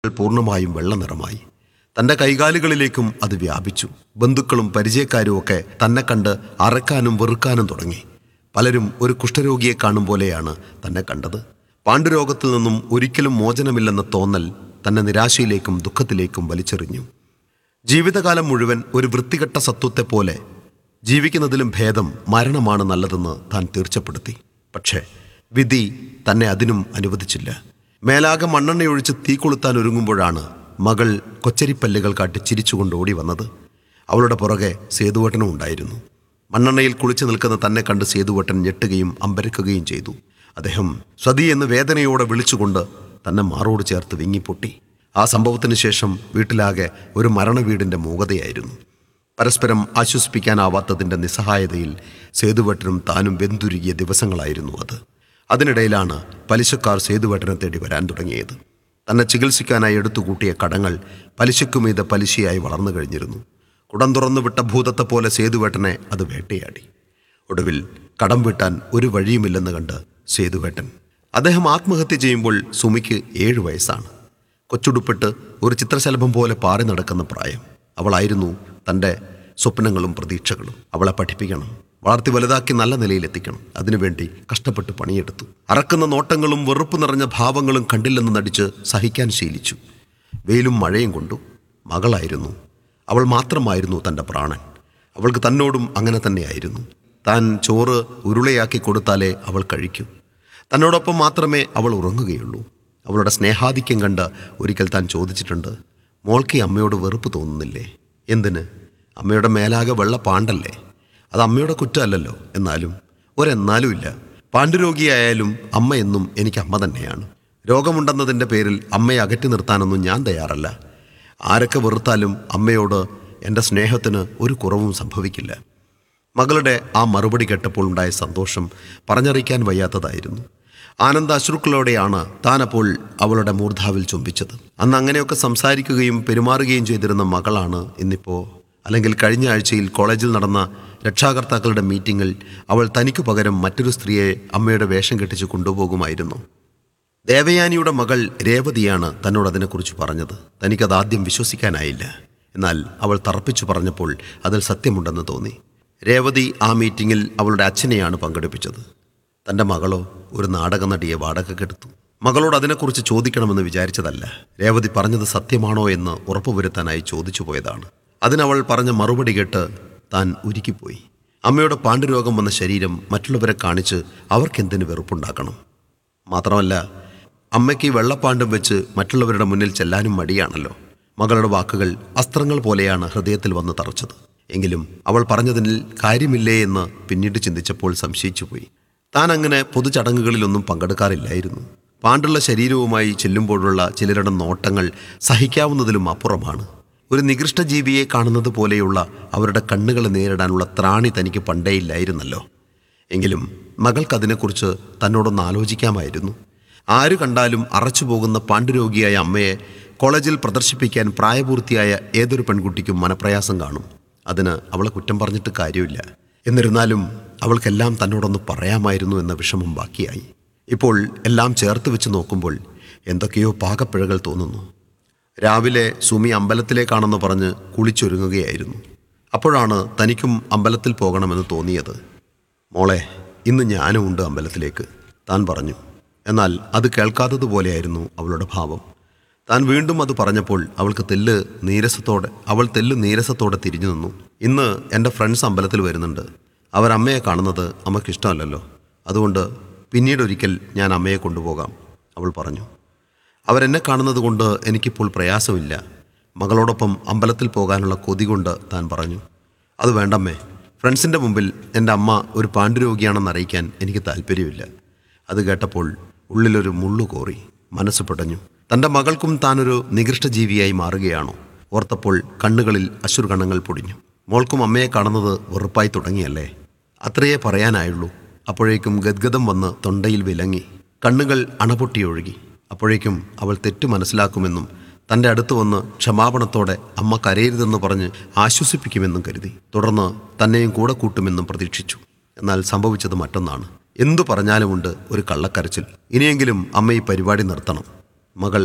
പൂർണ്ണമായും വെള്ള നിറമായി തൻ്റെ കൈകാലുകളിലേക്കും അത് വ്യാപിച്ചു ബന്ധുക്കളും പരിചയക്കാരും ഒക്കെ തന്നെ കണ്ട് അറക്കാനും വെറുക്കാനും തുടങ്ങി പലരും ഒരു കുഷ്ഠരോഗിയെ കാണും പോലെയാണ് തന്നെ കണ്ടത് പാണ്ഡുരോഗത്തിൽ നിന്നും ഒരിക്കലും മോചനമില്ലെന്ന തോന്നൽ തന്നെ നിരാശയിലേക്കും ദുഃഖത്തിലേക്കും വലിച്ചെറിഞ്ഞു ജീവിതകാലം മുഴുവൻ ഒരു വൃത്തികെട്ട സത്വത്തെ പോലെ ജീവിക്കുന്നതിലും ഭേദം മരണമാണ് നല്ലതെന്ന് താൻ തീർച്ചപ്പെടുത്തി പക്ഷേ വിധി തന്നെ അതിനും അനുവദിച്ചില്ല മേലാകെ മണ്ണെണ്ണയൊഴിച്ച് തീ കൊളുത്താൻ ഒരുങ്ങുമ്പോഴാണ് മകൾ കൊച്ചരിപ്പല്ലുകൾ കാട്ടി ചിരിച്ചുകൊണ്ട് ഓടി വന്നത് അവളുടെ പുറകെ സേതുവട്ടനും ഉണ്ടായിരുന്നു മണ്ണെണ്ണയിൽ കുളിച്ചു നിൽക്കുന്ന തന്നെ കണ്ട് സേതുവട്ടൻ ഞെട്ടുകയും അമ്പരക്കുകയും ചെയ്തു അദ്ദേഹം സ്വതി എന്ന് വേദനയോടെ വിളിച്ചുകൊണ്ട് തന്നെ മാറോട് ചേർത്ത് വിങ്ങിപ്പൊട്ടി ആ സംഭവത്തിന് ശേഷം വീട്ടിലാകെ ഒരു മരണവീടിൻ്റെ മൂകതയായിരുന്നു പരസ്പരം ആശ്വസിപ്പിക്കാനാവാത്തതിൻ്റെ നിസ്സഹായതയിൽ സേതുവട്ടനും താനും വെന്തുരുകിയ ദിവസങ്ങളായിരുന്നു അത് അതിനിടയിലാണ് പലിശക്കാർ സേതുവട്ടനെ തേടി വരാൻ തുടങ്ങിയത് തന്നെ ചികിത്സിക്കാനായി എടുത്തുകൂട്ടിയ കടങ്ങൾ പലിശക്കുമീത പലിശയായി വളർന്നു കഴിഞ്ഞിരുന്നു കുടം തുറന്നു വിട്ട ഭൂതത്തെ പോലെ സേതുവേട്ടനെ അത് വേട്ടയാടി ഒടുവിൽ കടം വീട്ടാൻ ഒരു വഴിയുമില്ലെന്ന് കണ്ട് സേതുവേട്ടൻ അദ്ദേഹം ആത്മഹത്യ ചെയ്യുമ്പോൾ സുമിക്ക് ഏഴ് വയസ്സാണ് കൊച്ചുടുപ്പിട്ട് ഒരു ചിത്രശലഭം പോലെ പാറി നടക്കുന്ന പ്രായം അവളായിരുന്നു തൻ്റെ സ്വപ്നങ്ങളും പ്രതീക്ഷകളും അവളെ പഠിപ്പിക്കണം വളർത്തി വലുതാക്കി നല്ല നിലയിലെത്തിക്കണം അതിനുവേണ്ടി കഷ്ടപ്പെട്ട് പണിയെടുത്തു അറക്കുന്ന നോട്ടങ്ങളും വെറുപ്പ് നിറഞ്ഞ ഭാവങ്ങളും കണ്ടില്ലെന്ന് നടിച്ച് സഹിക്കാൻ ശീലിച്ചു വെയിലും മഴയും കൊണ്ടു മകളായിരുന്നു അവൾ മാത്രമായിരുന്നു തൻ്റെ പ്രാണൻ അവൾക്ക് തന്നോടും അങ്ങനെ തന്നെയായിരുന്നു താൻ ചോറ് ഉരുളയാക്കി കൊടുത്താലേ അവൾ കഴിക്കൂ തന്നോടൊപ്പം മാത്രമേ അവൾ ഉറങ്ങുകയുള്ളൂ അവളുടെ സ്നേഹാധിക്യം കണ്ട് ഒരിക്കൽ താൻ ചോദിച്ചിട്ടുണ്ട് മോൾക്ക് ഈ അമ്മയോട് വെറുപ്പ് തോന്നുന്നില്ലേ എന്തിന് അമ്മയുടെ മേലാകെ വെള്ള പാണ്ടല്ലേ അത് അമ്മയുടെ കുറ്റമല്ലല്ലോ എന്നാലും ഒരെന്നാലും ഇല്ല പാണ്ഡുരോഗിയായാലും അമ്മ എന്നും എനിക്ക് അമ്മ തന്നെയാണ് രോഗമുണ്ടെന്നതിൻ്റെ പേരിൽ അമ്മയെ അകറ്റി നിർത്താനൊന്നും ഞാൻ തയ്യാറല്ല ആരൊക്കെ വെറുത്താലും അമ്മയോട് എൻ്റെ സ്നേഹത്തിന് ഒരു കുറവും സംഭവിക്കില്ല മകളുടെ ആ മറുപടി കേട്ടപ്പോൾ ഉണ്ടായ സന്തോഷം പറഞ്ഞറിയിക്കാൻ വയ്യാത്തതായിരുന്നു ആനന്ദാശ്രുക്കളോടെയാണ് താൻ അപ്പോൾ അവളുടെ മൂർധാവിൽ ചുംബിച്ചത് അന്ന് അങ്ങനെയൊക്കെ സംസാരിക്കുകയും പെരുമാറുകയും ചെയ്തിരുന്ന മകളാണ് ഇന്നിപ്പോൾ അല്ലെങ്കിൽ കഴിഞ്ഞ ആഴ്ചയിൽ കോളേജിൽ നടന്ന രക്ഷാകർത്താക്കളുടെ മീറ്റിങ്ങിൽ അവൾ തനിക്കു പകരം മറ്റൊരു സ്ത്രീയെ അമ്മയുടെ വേഷം കെട്ടിച്ച് കൊണ്ടുപോകുമായിരുന്നു ദേവയാനിയുടെ മകൾ രേവതിയാണ് തന്നോട് അതിനെക്കുറിച്ച് പറഞ്ഞത് തനിക്കത് ആദ്യം വിശ്വസിക്കാനായില്ല എന്നാൽ അവൾ തറപ്പിച്ചു പറഞ്ഞപ്പോൾ അതിൽ സത്യമുണ്ടെന്ന് തോന്നി രേവതി ആ മീറ്റിങ്ങിൽ അവളുടെ അച്ഛനെയാണ് പങ്കെടുപ്പിച്ചത് തൻ്റെ മകളോ ഒരു നാടക നടിയെ വാടകക്കെടുത്തു മകളോട് അതിനെക്കുറിച്ച് ചോദിക്കണമെന്ന് വിചാരിച്ചതല്ല രേവതി പറഞ്ഞത് സത്യമാണോ എന്ന് ഉറപ്പുവരുത്താനായി ചോദിച്ചു പോയതാണ് അതിനവൾ പറഞ്ഞ മറുപടി കേട്ട് താൻ ഉരുക്കിപ്പോയി അമ്മയുടെ പാണ്ഡുരോഗം വന്ന ശരീരം മറ്റുള്ളവരെ കാണിച്ച് അവർക്കെന്തിന് വെറുപ്പുണ്ടാക്കണം മാത്രമല്ല അമ്മയ്ക്ക് ഈ വെള്ളപ്പാണ്ടും വെച്ച് മറ്റുള്ളവരുടെ മുന്നിൽ ചെല്ലാനും മടിയാണല്ലോ മകളുടെ വാക്കുകൾ അസ്ത്രങ്ങൾ പോലെയാണ് ഹൃദയത്തിൽ വന്ന് തറച്ചത് എങ്കിലും അവൾ പറഞ്ഞതിൽ കാര്യമില്ലേ എന്ന് പിന്നീട് ചിന്തിച്ചപ്പോൾ സംശയിച്ചുപോയി താൻ അങ്ങനെ പൊതുചടങ്ങുകളിലൊന്നും പങ്കെടുക്കാറില്ലായിരുന്നു പാണ്ടുള്ള ശരീരവുമായി ചെല്ലുമ്പോഴുള്ള ചിലരുടെ നോട്ടങ്ങൾ സഹിക്കാവുന്നതിലും അപ്പുറമാണ് ഒരു നികൃഷ്ട ജീവിയെ കാണുന്നത് പോലെയുള്ള അവരുടെ കണ്ണുകളെ നേരിടാനുള്ള ത്രാണി തനിക്ക് പണ്ടേയില്ലായിരുന്നല്ലോ എങ്കിലും മകൾക്കതിനെക്കുറിച്ച് തന്നോടൊന്ന് ആലോചിക്കാമായിരുന്നു ആര് കണ്ടാലും അറച്ചു പോകുന്ന പാണ്ഡുരോഗിയായ അമ്മയെ കോളേജിൽ പ്രദർശിപ്പിക്കാൻ പ്രായപൂർത്തിയായ ഏതൊരു പെൺകുട്ടിക്കും മനപ്രയാസം കാണും അതിന് അവളെ കുറ്റം പറഞ്ഞിട്ട് കാര്യമില്ല എന്നിരുന്നാലും അവൾക്കെല്ലാം തന്നോടൊന്ന് പറയാമായിരുന്നു എന്ന വിഷമം ബാക്കിയായി ഇപ്പോൾ എല്ലാം ചേർത്ത് വെച്ച് നോക്കുമ്പോൾ എന്തൊക്കെയോ പാകപ്പിഴകൾ തോന്നുന്നു രാവിലെ സുമി അമ്പലത്തിലേക്കാണെന്ന് പറഞ്ഞ് കുളിച്ചൊരുങ്ങുകയായിരുന്നു അപ്പോഴാണ് തനിക്കും അമ്പലത്തിൽ പോകണമെന്ന് തോന്നിയത് മോളെ ഇന്ന് ഞാനും ഉണ്ട് അമ്പലത്തിലേക്ക് താൻ പറഞ്ഞു എന്നാൽ അത് കേൾക്കാത്തതുപോലെയായിരുന്നു അവളുടെ ഭാവം താൻ വീണ്ടും അത് പറഞ്ഞപ്പോൾ അവൾക്ക് തെല്ല് നീരസത്തോടെ അവൾ തെല്ല് നീരസത്തോടെ തിരിഞ്ഞു നിന്നു ഇന്ന് എൻ്റെ ഫ്രണ്ട്സ് അമ്പലത്തിൽ വരുന്നുണ്ട് അവരമ്മയെ കാണുന്നത് അമ്മയ്ക്ക് ഇഷ്ടമല്ലല്ലോ അതുകൊണ്ട് പിന്നീടൊരിക്കൽ ഞാൻ അമ്മയെ കൊണ്ടുപോകാം അവൾ പറഞ്ഞു അവരെന്നെ കാണുന്നത് കൊണ്ട് എനിക്കിപ്പോൾ പ്രയാസമില്ല മകളോടൊപ്പം അമ്പലത്തിൽ പോകാനുള്ള കൊതി കൊണ്ട് താൻ പറഞ്ഞു അത് വേണ്ടമ്മേ ഫ്രണ്ട്സിൻ്റെ മുമ്പിൽ എൻ്റെ അമ്മ ഒരു പാണ്ഡുരോഗിയാണെന്ന് അറിയിക്കാൻ എനിക്ക് താല്പര്യമില്ല അത് കേട്ടപ്പോൾ ഉള്ളിലൊരു മുള്ളു കോറി മനസ്സ് പിടഞ്ഞു തൻ്റെ മകൾക്കും താനൊരു നികൃഷ്ട ജീവിയായി മാറുകയാണോ ഓർത്തപ്പോൾ കണ്ണുകളിൽ അശ്രുകണങ്ങൾ പൊടിഞ്ഞു മോൾക്കും അമ്മയെ കാണുന്നത് വെറുപ്പായി തുടങ്ങിയല്ലേ അത്രയേ പറയാനായുള്ളൂ അപ്പോഴേക്കും ഗദ്ഗതം വന്ന് തൊണ്ടയിൽ വിലങ്ങി കണ്ണുകൾ അണപൊട്ടിയൊഴുകി അപ്പോഴേക്കും അവൾ തെറ്റു മനസ്സിലാക്കുമെന്നും തൻ്റെ അടുത്ത് വന്ന് ക്ഷമാപണത്തോടെ അമ്മ കരയരുതെന്ന് പറഞ്ഞ് ആശ്വസിപ്പിക്കുമെന്നും കരുതി തുടർന്ന് തന്നെയും കൂടെ കൂട്ടുമെന്നും പ്രതീക്ഷിച്ചു എന്നാൽ സംഭവിച്ചത് മറ്റൊന്നാണ് എന്തു പറഞ്ഞാലുമുണ്ട് ഒരു കള്ളക്കരച്ചിൽ ഇനിയെങ്കിലും അമ്മ ഈ പരിപാടി നിർത്തണം മകൾ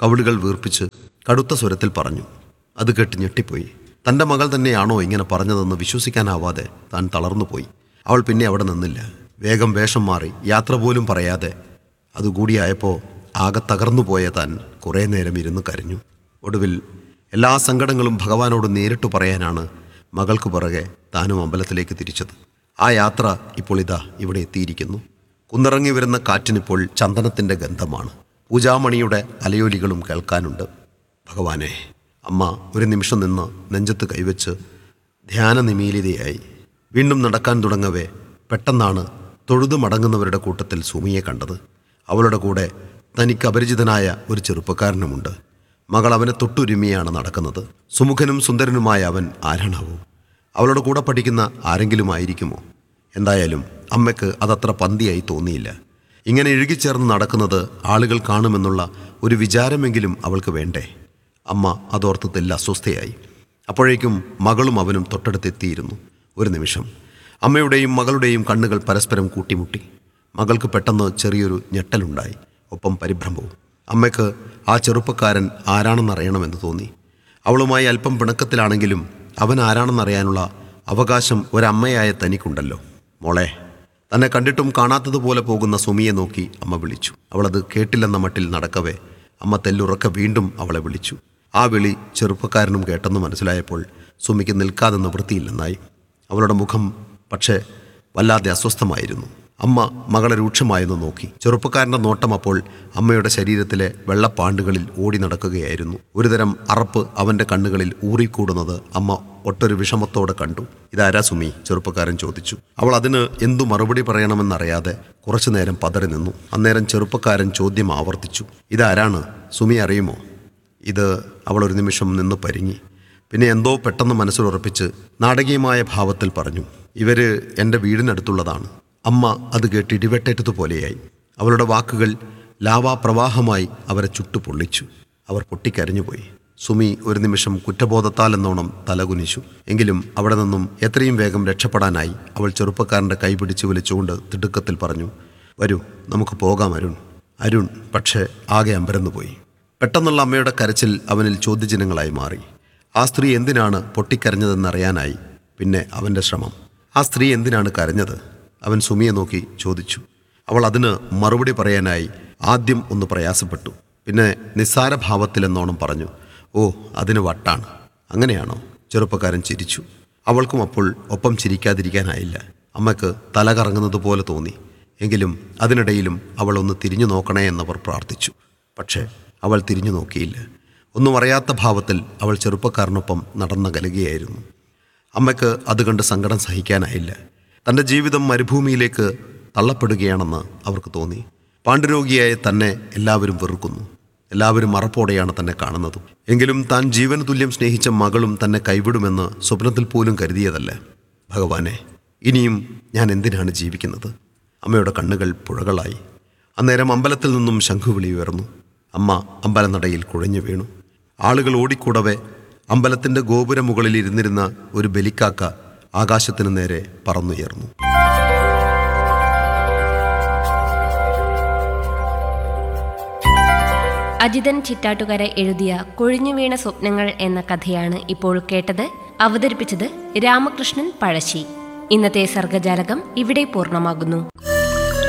കവിളുകൾ വീർപ്പിച്ച് കടുത്ത സ്വരത്തിൽ പറഞ്ഞു അത് കേട്ട് ഞെട്ടിപ്പോയി തൻ്റെ മകൾ തന്നെയാണോ ഇങ്ങനെ പറഞ്ഞതെന്ന് വിശ്വസിക്കാനാവാതെ താൻ തളർന്നുപോയി അവൾ പിന്നെ അവിടെ നിന്നില്ല വേഗം വേഷം മാറി യാത്ര പോലും പറയാതെ അതുകൂടിയായപ്പോൾ ആകെ തകർന്നു പോയ താൻ കുറേ നേരം ഇരുന്ന് കരഞ്ഞു ഒടുവിൽ എല്ലാ സങ്കടങ്ങളും ഭഗവാനോട് നേരിട്ട് പറയാനാണ് മകൾക്ക് പുറകെ താനും അമ്പലത്തിലേക്ക് തിരിച്ചത് ആ യാത്ര ഇപ്പോൾ ഇതാ ഇവിടെ എത്തിയിരിക്കുന്നു കുന്നിറങ്ങി വരുന്ന കാറ്റിനിപ്പോൾ ചന്ദനത്തിൻ്റെ ഗന്ധമാണ് പൂജാമണിയുടെ അലയൊലികളും കേൾക്കാനുണ്ട് ഭഗവാനെ അമ്മ ഒരു നിമിഷം നിന്ന് നെഞ്ചത്ത് കൈവച്ച് ധ്യാനനിമീലിതയായി വീണ്ടും നടക്കാൻ തുടങ്ങവേ പെട്ടെന്നാണ് തൊഴുതു മടങ്ങുന്നവരുടെ കൂട്ടത്തിൽ സുമിയെ കണ്ടത് അവളുടെ കൂടെ തനിക്ക് അപരിചിതനായ ഒരു ചെറുപ്പക്കാരനുമുണ്ട് മകൾ അവനെ തൊട്ടുരുമിയാണ് നടക്കുന്നത് സുമുഖനും സുന്ദരനുമായ അവൻ ആരാണാവോ അവളുടെ കൂടെ പഠിക്കുന്ന ആരെങ്കിലും ആയിരിക്കുമോ എന്തായാലും അമ്മയ്ക്ക് അതത്ര പന്തിയായി തോന്നിയില്ല ഇങ്ങനെ ഇഴുകിച്ചേർന്ന് നടക്കുന്നത് ആളുകൾ കാണുമെന്നുള്ള ഒരു വിചാരമെങ്കിലും അവൾക്ക് വേണ്ടേ അമ്മ അതോർത്ത് തെല്ല അസ്വസ്ഥയായി അപ്പോഴേക്കും മകളും അവനും തൊട്ടടുത്തെത്തിയിരുന്നു ഒരു നിമിഷം അമ്മയുടെയും മകളുടെയും കണ്ണുകൾ പരസ്പരം കൂട്ടിമുട്ടി മകൾക്ക് പെട്ടെന്ന് ചെറിയൊരു ഞെട്ടലുണ്ടായി ഒപ്പം പരിഭ്രമവും അമ്മയ്ക്ക് ആ ചെറുപ്പക്കാരൻ ആരാണെന്നറിയണമെന്ന് തോന്നി അവളുമായി അല്പം പിണക്കത്തിലാണെങ്കിലും അവൻ ആരാണെന്നറിയാനുള്ള അവകാശം ഒരമ്മയായ തനിക്കുണ്ടല്ലോ മോളെ തന്നെ കണ്ടിട്ടും കാണാത്തതുപോലെ പോകുന്ന സുമിയെ നോക്കി അമ്മ വിളിച്ചു അവളത് കേട്ടില്ലെന്ന മട്ടിൽ നടക്കവേ അമ്മ തെല്ലുറക്കെ വീണ്ടും അവളെ വിളിച്ചു ആ വിളി ചെറുപ്പക്കാരനും കേട്ടെന്ന് മനസ്സിലായപ്പോൾ സുമിക്ക് നിൽക്കാതെ നിവൃത്തിയില്ലെന്നായി അവളുടെ മുഖം പക്ഷേ വല്ലാതെ അസ്വസ്ഥമായിരുന്നു അമ്മ മകളെ രൂക്ഷമായെന്ന് നോക്കി ചെറുപ്പക്കാരൻ്റെ നോട്ടം അപ്പോൾ അമ്മയുടെ ശരീരത്തിലെ വെള്ളപ്പാണ്ടുകളിൽ ഓടി നടക്കുകയായിരുന്നു ഒരുതരം അറപ്പ് അവൻ്റെ കണ്ണുകളിൽ ഊറിക്കൂടുന്നത് അമ്മ ഒട്ടൊരു വിഷമത്തോടെ കണ്ടു ഇതാരാ സുമി ചെറുപ്പക്കാരൻ ചോദിച്ചു അവൾ അതിന് എന്തു മറുപടി പറയണമെന്നറിയാതെ കുറച്ചു നേരം പതറി നിന്നു അന്നേരം ചെറുപ്പക്കാരൻ ചോദ്യം ആവർത്തിച്ചു ഇതാരാണ് സുമി അറിയുമോ ഇത് അവൾ ഒരു നിമിഷം നിന്ന് പരിങ്ങി പിന്നെ എന്തോ പെട്ടെന്ന് മനസ്സിലുറപ്പിച്ച് നാടകീയമായ ഭാവത്തിൽ പറഞ്ഞു ഇവര് എൻ്റെ വീടിനടുത്തുള്ളതാണ് അമ്മ അത് കേട്ട് ഇടിവെട്ടേറ്റതുപോലെയായി അവളുടെ വാക്കുകൾ ലാവാപ്രവാഹമായി അവരെ ചുട്ടു പൊള്ളിച്ചു അവർ പൊട്ടിക്കരഞ്ഞുപോയി സുമി ഒരു നിമിഷം കുറ്റബോധത്താൽ എന്നോണം തലകുനിച്ചു എങ്കിലും അവിടെ നിന്നും എത്രയും വേഗം രക്ഷപ്പെടാനായി അവൾ ചെറുപ്പക്കാരൻ്റെ കൈ പിടിച്ച് വലിച്ചുകൊണ്ട് തിടുക്കത്തിൽ പറഞ്ഞു വരൂ നമുക്ക് പോകാം അരുൺ അരുൺ പക്ഷേ ആകെ അമ്പരന്നുപോയി പെട്ടെന്നുള്ള അമ്മയുടെ കരച്ചിൽ അവനിൽ ചോദ്യചിഹ്നങ്ങളായി മാറി ആ സ്ത്രീ എന്തിനാണ് പൊട്ടിക്കരഞ്ഞതെന്നറിയാനായി പിന്നെ അവൻ്റെ ശ്രമം ആ സ്ത്രീ എന്തിനാണ് കരഞ്ഞത് അവൻ സുമിയെ നോക്കി ചോദിച്ചു അവൾ അതിന് മറുപടി പറയാനായി ആദ്യം ഒന്ന് പ്രയാസപ്പെട്ടു പിന്നെ നിസ്സാര ഭാവത്തിലെന്നോണം പറഞ്ഞു ഓ അതിന് വട്ടാണ് അങ്ങനെയാണോ ചെറുപ്പക്കാരൻ ചിരിച്ചു അവൾക്കും അപ്പോൾ ഒപ്പം ചിരിക്കാതിരിക്കാനായില്ല അമ്മയ്ക്ക് തല കറങ്ങുന്നത് പോലെ തോന്നി എങ്കിലും അതിനിടയിലും അവൾ ഒന്ന് തിരിഞ്ഞു നോക്കണേ എന്നവർ പ്രാർത്ഥിച്ചു പക്ഷേ അവൾ തിരിഞ്ഞു നോക്കിയില്ല ഒന്നും അറിയാത്ത ഭാവത്തിൽ അവൾ ചെറുപ്പക്കാരനൊപ്പം നടന്നകലുകയായിരുന്നു അമ്മയ്ക്ക് അത് കണ്ട് സങ്കടം സഹിക്കാനായില്ല തൻ്റെ ജീവിതം മരുഭൂമിയിലേക്ക് തള്ളപ്പെടുകയാണെന്ന് അവർക്ക് തോന്നി പാണ്ഡുരോഗിയായ തന്നെ എല്ലാവരും വെറുക്കുന്നു എല്ലാവരും മറപ്പോടെയാണ് തന്നെ കാണുന്നത് എങ്കിലും താൻ ജീവന തുല്യം സ്നേഹിച്ച മകളും തന്നെ കൈവിടുമെന്ന് സ്വപ്നത്തിൽ പോലും കരുതിയതല്ല ഭഗവാനെ ഇനിയും ഞാൻ എന്തിനാണ് ജീവിക്കുന്നത് അമ്മയുടെ കണ്ണുകൾ പുഴകളായി അന്നേരം അമ്പലത്തിൽ നിന്നും ശംഖുവിളി ഉയർന്നു അമ്മ അമ്പലനടയിൽ കുഴഞ്ഞു വീണു ആളുകൾ ഓടിക്കൂടവെ അമ്പലത്തിൻ്റെ ഗോപുരമുകളിൽ ഇരുന്നിരുന്ന ഒരു ബലിക്കാക്ക ആകാശത്തിന് നേരെ പറന്നുയർന്നു അജിതൻ ചിറ്റാട്ടുകര എഴുതിയ കൊഴിഞ്ഞു വീണ സ്വപ്നങ്ങൾ എന്ന കഥയാണ് ഇപ്പോൾ കേട്ടത് അവതരിപ്പിച്ചത് രാമകൃഷ്ണൻ പഴശ്ശി ഇന്നത്തെ സർഗജാലകം ഇവിടെ പൂർണ്ണമാകുന്നു